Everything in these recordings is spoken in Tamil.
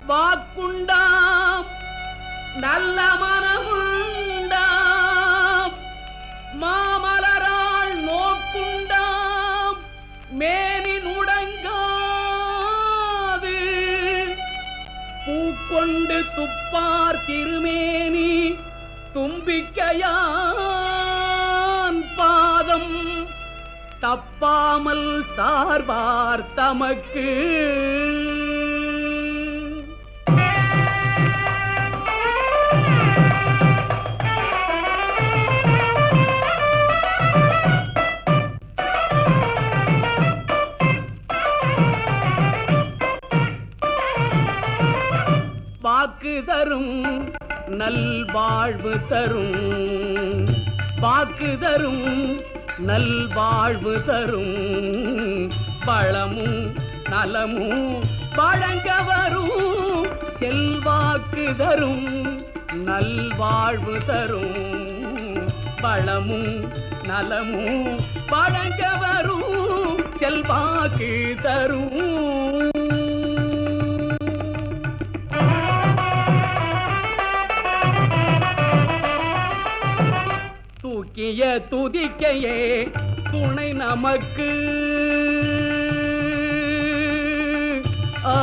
வாக்குண்டாம் நல்ல மனமுண்டாம் மாமலராள் நோக்குண்டாம் மேனி நுடங்காது பூக்கொண்டு துப்பார் திருமேனி தும்பிக்கையான் பாதம் தப்பாமல் சார்பார் தமக்கு வாக்கு தரும் நல்வாழ்வு தரும் வாக்கு தரும் நல்வாழ்வு தரும் பழமும் நலமும் வழங்க வரும் செல்வாக்கு தரும் நல்வாழ்வு தரும் பழமும் நலமும் வழங்க வரும் செல்வாக்கு தரும் தூக்கிய துதிக்கையே துணை நமக்கு ஆ,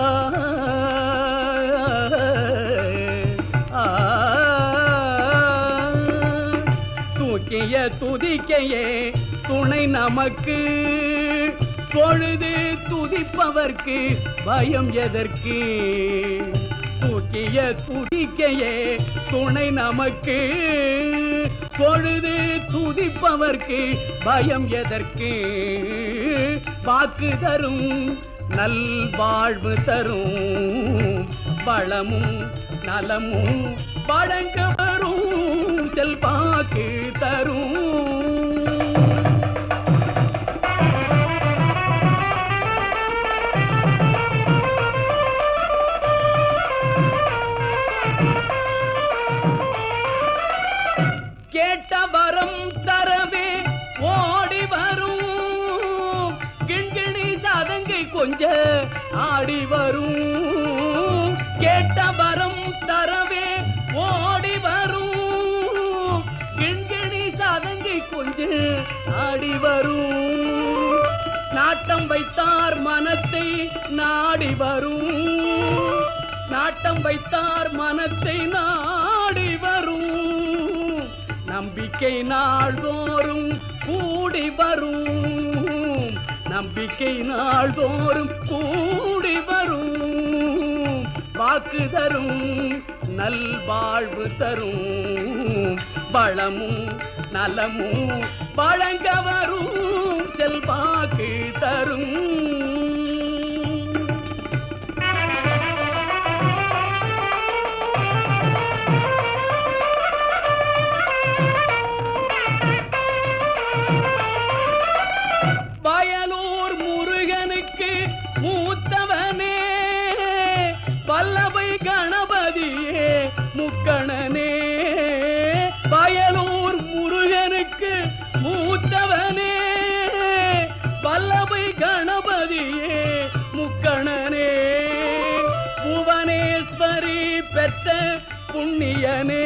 ஆ, தூக்கிய துதிக்கையே துணை நமக்கு பொழுது துதிப்பவர்க்கு பயம் எதற்கு தூக்கிய துதிக்கையே துணை நமக்கு பொழுது துதிப்பவர்க்கு பயம் எதற்கு வாக்கு தரும் நல்வாழ்வு தரும் வளமும் நலமும் வழங்க வரும் செல்வாக்கு தரும் கேட்ட வரம் தரவே ஓடி வரும் கிண்கிணி சதங்கை கொஞ்ச ஆடி வரும் கேட்ட வரம் தரவே ஓடி வரும் கிண்கிணி சதங்கை கொஞ்ச ஆடி வரும் நாட்டம் வைத்தார் மனத்தை நாடி வரும் நாட்டம் வைத்தார் மனத்தை நாடி வரும் நம்பிக்கை நாள்தோறும் கூடி வரும் நம்பிக்கை நாள்தோறும் கூடி வரும் வாக்கு தரும் நல்வாழ்வு தரும் பழமும் நலமும் வழங்க வரும் செல்வாக்கு தரும் வயலூர் முருகனுக்கு மூத்தவனே பல்லவை கணபதியே முக்கணனே வயலூர் முருகனுக்கு மூத்தவனே பல்லவை கணபதியே முக்கணனே புவனேஸ்வரி பெற்ற புண்ணியனே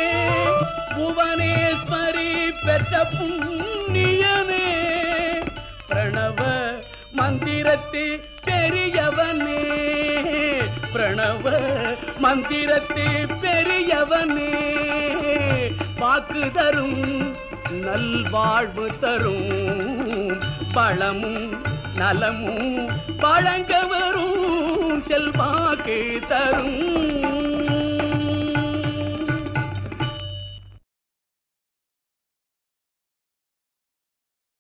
புவனேஸ்வரி பெற்ற புண்ணியனே பிரணவ மந்திரத்தை பெரியவனே பிரணவ மந்திரத்தை பெரியவனே வாக்கு தரும் நல்வாழ்வு தரும் பழமும் நலமும் வழங்க வரும் செல்வாக்கு தரும்